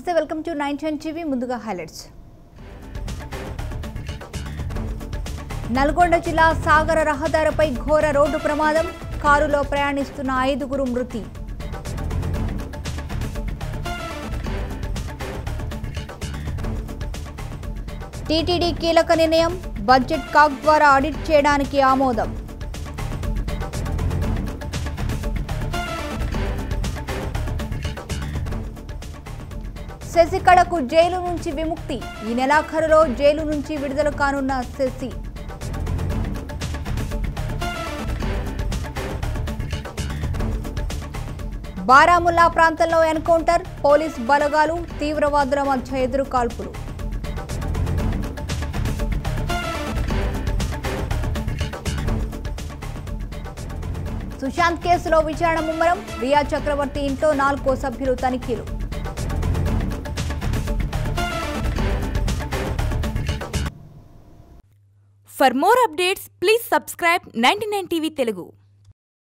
నమస్తే welcome to nine ten TV ముందుగా highlights Nalgonda జిల్లా సాగర రహదారిపై ఘోర రోడ్డు ప్రమాదం కారులో ప్రయాణిస్తున్న ఐదుగురు మృతి టీటీడీ కీలక నిర్ణయం బడ్జెట్ కాక్ ద్వారా ఆడిట్ చేయడానికి ఆమోదం శశికళకు జైలు నుంచి విముక్తి ఈ నెలాఖరులో జైలు నుంచి విడుదల కానున్న శశి బారాముల్లా ప్రాంతంలో ఎన్కౌంటర్ పోలీస్ బలగాలు తీవ్రవాదుల మధ్య ఎదురు కాల్పులు సుశాంత్ కేసులో విచారణ ముమ్మరం రియా చక్రవర్తి ఇంట్లో నాలుగో సభ్యులు తనిఖీలు For more updates, please subscribe 99 TV Telugu.